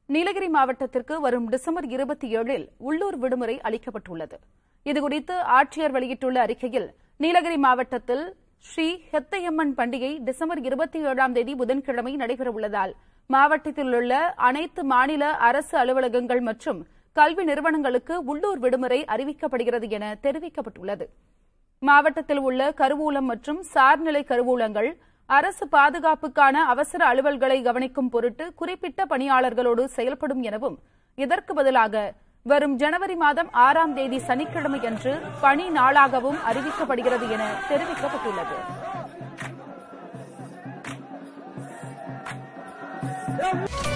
நீலகிரி மாவட்டத்திற்கு வரும் டிசம்பர் இருபத்தி ஏழில் உள்ளூர் விடுமுறை அளிக்கப்பட்டுள்ளது இதுகுறித்து ஆட்சியர் வெளியிட்டுள்ள அறிக்கையில் நீலகிரி மாவட்டத்தில் ஸ்ரீ ஹெத்தையம்மன் பண்டிகை டிசம்பர் இருபத்தி ஏழாம் தேதி புதன்கிழமை நடைபெறவுள்ளதால் மாவட்டத்தில் உள்ள அனைத்து மாநில அரசு அலுவலகங்கள் மற்றும் கல்வி நிறுவனங்களுக்கு உள்ளூர் விடுமுறை அறிவிக்கப்படுகிறது என தெரிவிக்கப்பட்டுள்ளது மாவட்டத்தில் உள்ள கருவூலம் மற்றும் சார்நிலை கருவூலங்கள் அரசு பாதுகாப்புக்கான அவசர அலுவல்களை கவனிக்கும் பொருட்டு குறிப்பிட்ட பணியாளர்களோடு செயல்படும் எனவும் இதற்கு பதிலாக வரும் ஜனவரி மாதம் ஆறாம் தேதி சனிக்கிழமை அன்று பணி நாளாகவும் அறிவிக்கப்படுகிறது என தெரிவிக்கப்பட்டுள்ளது Yeah.